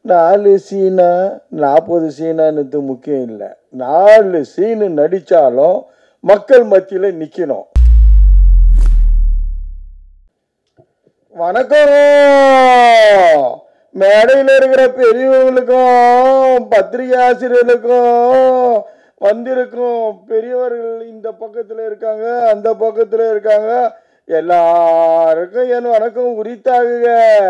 நாலு சீனா நாற்பது சீனான்னு முக்கியம் இல்லை நாலு சீனு நடித்தாலும் மக்கள் மத்தியில் நிற்கணும் வணக்கம் மேடையில் இருக்கிற பெரியவங்களுக்கும் பத்திரிகை ஆசிரியர்களுக்கும் வந்திருக்கும் பெரியவர்கள் இந்த பக்கத்தில் இருக்காங்க அந்த பக்கத்தில் இருக்காங்க எல்லாருக்கும் என் வணக்கம் உரித்தாகுக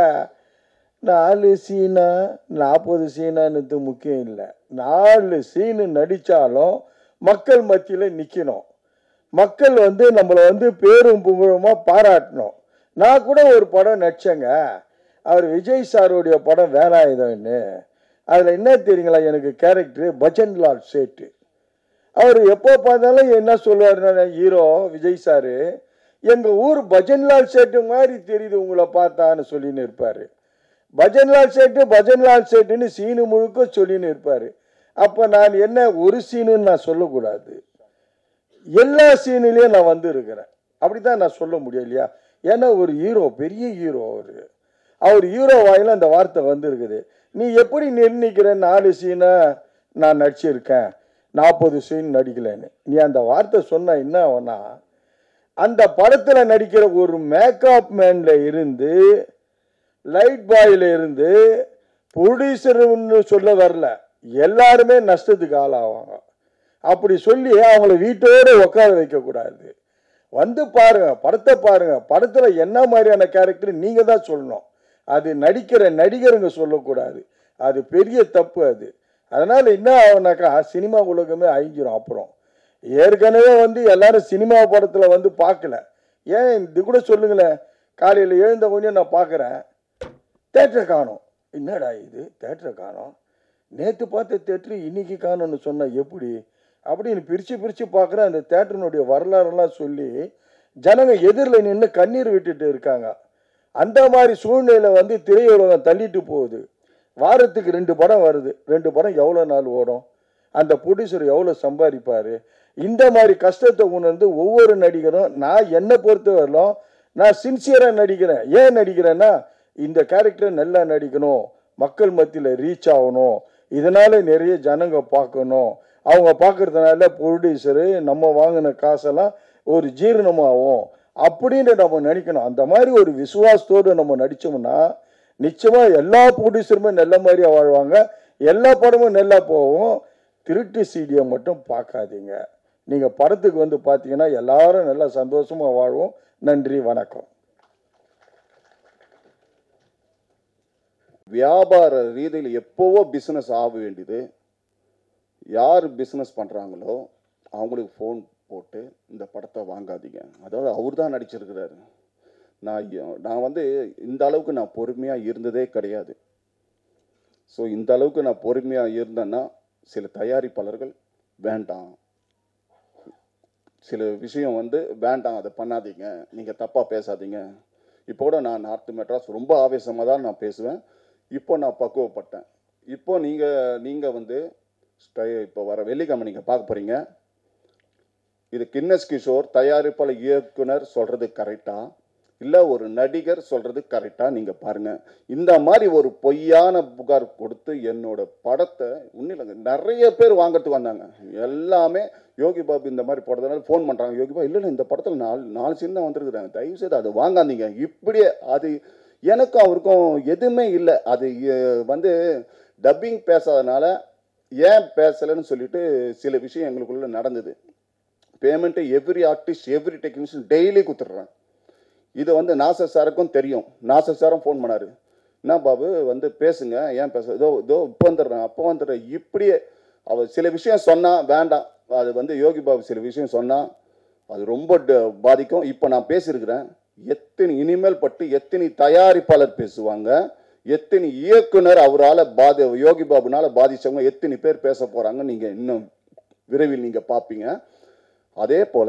நாலு சீனா நாற்பது சீனான்னு முக்கியம் இல்லை நாலு சீனு நடித்தாலும் மக்கள் மத்தியில் நிற்கணும் மக்கள் வந்து நம்மளை வந்து பேரும் புகழுமா பாராட்டணும் நான் கூட ஒரு படம் நடிச்சேங்க அவர் விஜய் சாருடைய படம் வேலாயுதம்னு அதில் என்ன தெரியுங்களா எனக்கு கேரக்டர் பஜன்லால் சேட்டு அவர் எப்போ பார்த்தாலும் என்ன சொல்லுவார் ஹீரோ விஜய் சாரு எங்கள் ஊர் பஜன்லால் சேட்டு மாதிரி தெரியுது உங்களை பார்த்தான்னு சொல்லின்னு இருப்பார் பஜன்லால் சேட்டு பஜன்லால் சேட்டுன்னு சீனு முழுக்க சொல்லின்னு இருப்பார் அப்போ நான் என்ன ஒரு சீனுன்னு நான் சொல்லக்கூடாது எல்லா சீனிலையும் நான் வந்து இருக்கிறேன் அப்படிதான் நான் சொல்ல முடியும் இல்லையா ஏன்னா ஒரு ஹீரோ பெரிய ஹீரோ அவர் அவர் ஹீரோ வாயில அந்த வார்த்தை வந்திருக்குது நீ எப்படி நிர்ணயிக்கிற நாலு சீனை நான் நடிச்சிருக்கேன் நாற்பது சீன் நடிக்கலைன்னு நீ அந்த வார்த்தை சொன்ன என்ன ஆகும்னா அந்த படத்துல நடிக்கிற ஒரு மேக்கப் மேன்ல இருந்து லைட் பாயில இருந்து ப்ரொடியூசர்னு சொல்ல வரல எல்லாருமே நஷ்டத்துக்கு ஆளாவாங்க அப்படி சொல்லி அவங்கள வீட்டோடு உட்கார வைக்கக்கூடாது வந்து பாருங்க படத்தை பாருங்க படத்துல என்ன மாதிரியான கேரக்டர் நீங்க தான் சொல்லணும் அது நடிக்கிற நடிகருங்க சொல்லக்கூடாது அது பெரிய தப்பு அது அதனால என்ன ஆகுனாக்கா சினிமா உலகமே அழிஞ்சிரும் அப்புறம் ஏற்கனவே வந்து எல்லாரும் சினிமா படத்துல வந்து பார்க்கல ஏன் இது கூட சொல்லுங்களேன் காலையில் எழுந்த கொஞ்சம் நான் பார்க்குறேன் தேட்டரை காணோம் என்னடா இது தேட்டரை காணோம் நேற்று பார்த்த தேட்டரு இன்னைக்கு காணோம்னு சொன்னா எப்படி அப்படின்னு பிரித்து பிரித்து பார்க்குறேன் அந்த தேட்டரினுடைய வரலாறுலாம் சொல்லி ஜனங்க எதிரில் நின்று கண்ணீர் விட்டுட்டு இருக்காங்க அந்த மாதிரி சூழ்நிலை வந்து திரையுலகம் தள்ளிட்டு போகுது வாரத்துக்கு ரெண்டு படம் வருது ரெண்டு படம் எவ்வளோ நாள் ஓடும் அந்த ப்ரொடியூசர் எவ்வளோ சம்பாதிப்பார் இந்த மாதிரி கஷ்டத்தை உணர்ந்து ஒவ்வொரு நடிகரும் நான் என்னை பொறுத்தவரையிலும் நான் சின்சியராக நடிக்கிறேன் ஏன் நடிக்கிறேன்னா இந்த கேரக்டர் நல்லா நடிக்கணும் மக்கள் மத்தியில் ரீச் ஆகணும் இதனால நிறைய ஜனங்க பார்க்கணும் அவங்க பார்க்கறதுனால ப்ரொடியூசரு நம்ம வாங்கின காசெல்லாம் ஒரு ஜீரணமாகும் அப்படின்னு நம்ம நினைக்கணும் அந்த மாதிரி ஒரு விசுவாசத்தோடு நம்ம நடிச்சோம்னா நிச்சயமா எல்லா ப்ரொடியூசருமே நல்ல மாதிரியா வாழ்வாங்க எல்லா படமும் நல்லா போகும் திருட்டு சீடியை மட்டும் பார்க்காதீங்க நீங்க படத்துக்கு வந்து பார்த்தீங்கன்னா எல்லாரும் நல்லா சந்தோஷமா வாழ்வோம் நன்றி வணக்கம் வியாபார ரீதியில் எப்போவோ பிஸ்னஸ் ஆக வேண்டியது யார் பிஸ்னஸ் பண்ணுறாங்களோ அவங்களுக்கு ஃபோன் போட்டு இந்த படத்தை வாங்காதீங்க அதாவது அவர் தான் நடிச்சிருக்கிறாரு நான் எ- நான் வந்து இந்த அளவுக்கு நான் பொறுமையாக இருந்ததே கிடையாது ஸோ இந்த அளவுக்கு நான் பொறுமையாக இருந்தேன்னா சில தயாரிப்பாளர்கள் வேண்டாம் சில விஷயம் வந்து வேண்டாம் அதை பண்ணாதீங்க நீங்கள் தப்பாக பேசாதீங்க இப்போ கூட நான் நார்த் மெட்ராஸ் ரொம்ப ஆவேசமாக தான் நான் பேசுவேன் இப்போ நான் பக்குவப்பட்டேன் இப்போ நீங்கள் நீங்கள் வந்து ஸ்டை இப்போ வர வெள்ளிக்கிழமை நீங்கள் பார்க்க போகிறீங்க இது கின்னஸ் கிஷோர் தயாரிப்பாளர் இயக்குனர் சொல்கிறது கரெக்டா இல்லை ஒரு நடிகர் சொல்கிறது கரெக்டா நீங்கள் பாருங்கள் இந்த மாதிரி ஒரு பொய்யான புகார் கொடுத்து என்னோட படத்தை உண்மையிலங்க நிறைய பேர் வாங்குறதுக்கு வந்தாங்க எல்லாமே யோகி பாபு இந்த மாதிரி போடுறதுனால ஃபோன் பண்ணுறாங்க யோகி பாபு இல்லை இல்லை இந்த படத்தில் நாலு நாலு சீன் தான் வந்திருக்குறாங்க தயவு செய்து அதை வாங்காதீங்க இப்படியே அது எனக்கும் அவருக்கும் எதுவுமே இல்லை அது எ- வந்து டப்பிங் பேசாதனால ஏன் பேசலைன்னு சொல்லிட்டு சில விஷயம் எங்களுக்குள்ள நடந்தது payment every artist every technician daily கொடுத்துட்றேன் இது வந்து நாசர் சாருக்கும் தெரியும் நாசர் சாரும் ஃபோன் பண்ணாரு என்ன பாபு வந்து பேசுங்க ஏன் பேச இதோ இதோ இப்போ வந்துடுறேன் அப்போ வந்துடுறேன் இப்படியே அவர் சில விஷயம் சொன்னா வேண்டாம் அது வந்து யோகி பாபு சில விஷயம் சொன்னா அது ரொம்ப ட- பாதிக்கும் இப்போ நான் பேசியிருக்கிறேன் எத்தனை இனிமேல் பட்டு எத்தனை தயாரிப்பாளர் பேசுவாங்க எத்தனை இயக்குனர் அவரால் பாதி யோகி பாபுனால பாதிச்சவங்க எத்தனை பேர் பேச போறாங்க நீங்க இன்னும் விரைவில் நீங்க பார்ப்பீங்க அதே போல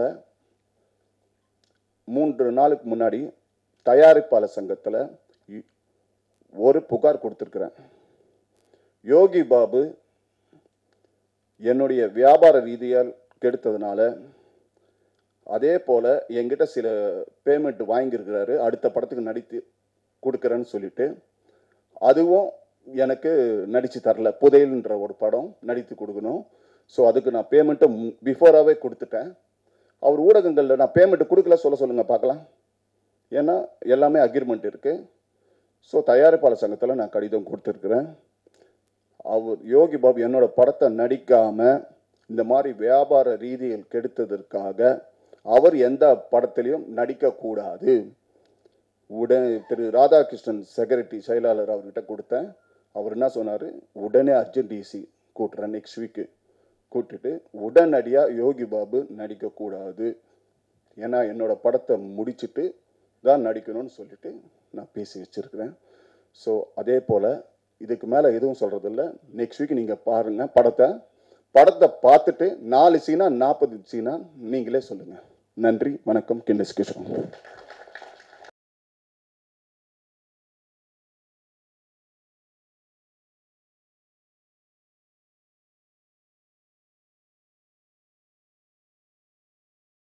மூன்று நாளுக்கு முன்னாடி தயாரிப்பாளர் சங்கத்தில் ஒரு புகார் கொடுத்துருக்குறேன் யோகி பாபு என்னுடைய வியாபார ரீதியால் கெடுத்ததுனால அதே போல் என்கிட்ட சில பேமெண்ட் வாங்கியிருக்கிறாரு அடுத்த படத்துக்கு நடித்து கொடுக்குறேன்னு சொல்லிட்டு அதுவும் எனக்கு நடித்து தரல புதையல்ன்ற ஒரு படம் நடித்து கொடுக்கணும் ஸோ அதுக்கு நான் பேமெண்ட்டை பிஃபோராகவே கொடுத்துட்டேன் அவர் ஊடகங்களில் நான் பேமெண்ட் கொடுக்கல சொல்ல சொல்லுங்கள் பார்க்கலாம் ஏன்னா எல்லாமே அக்ரிமெண்ட் இருக்குது ஸோ தயாரிப்பாளர் சங்கத்தில் நான் கடிதம் கொடுத்துருக்குறேன் அவர் யோகி பாபு என்னோட படத்தை நடிக்காம இந்த மாதிரி வியாபார ரீதியில் கெடுத்ததற்காக அவர் எந்த படத்திலையும் நடிக்கக்கூடாது உடனே திரு ராதாகிருஷ்ணன் செக்ரட்டரி செயலாளர் அவர்கிட்ட கொடுத்தேன் அவர் என்ன சொன்னார் உடனே அர்ஜென்ட் டிசி கூட்டுறேன் நெக்ஸ்ட் வீக்கு கூட்டிட்டு உடனடியாக யோகி பாபு நடிக்கக்கூடாது ஏன்னா என்னோட படத்தை முடிச்சிட்டு தான் நடிக்கணும்னு சொல்லிட்டு நான் பேசி வச்சிருக்கிறேன் ஸோ அதே போல் இதுக்கு மேலே எதுவும் சொல்கிறதில்ல நெக்ஸ்ட் வீக் நீங்கள் பாருங்கள் படத்தை படத்தை பார்த்துட்டு நாலு சீனா நாற்பது சீனா நீங்களே சொல்லுங்கள் நன்றி வணக்கம் கிண்டஸ் கிஷோர்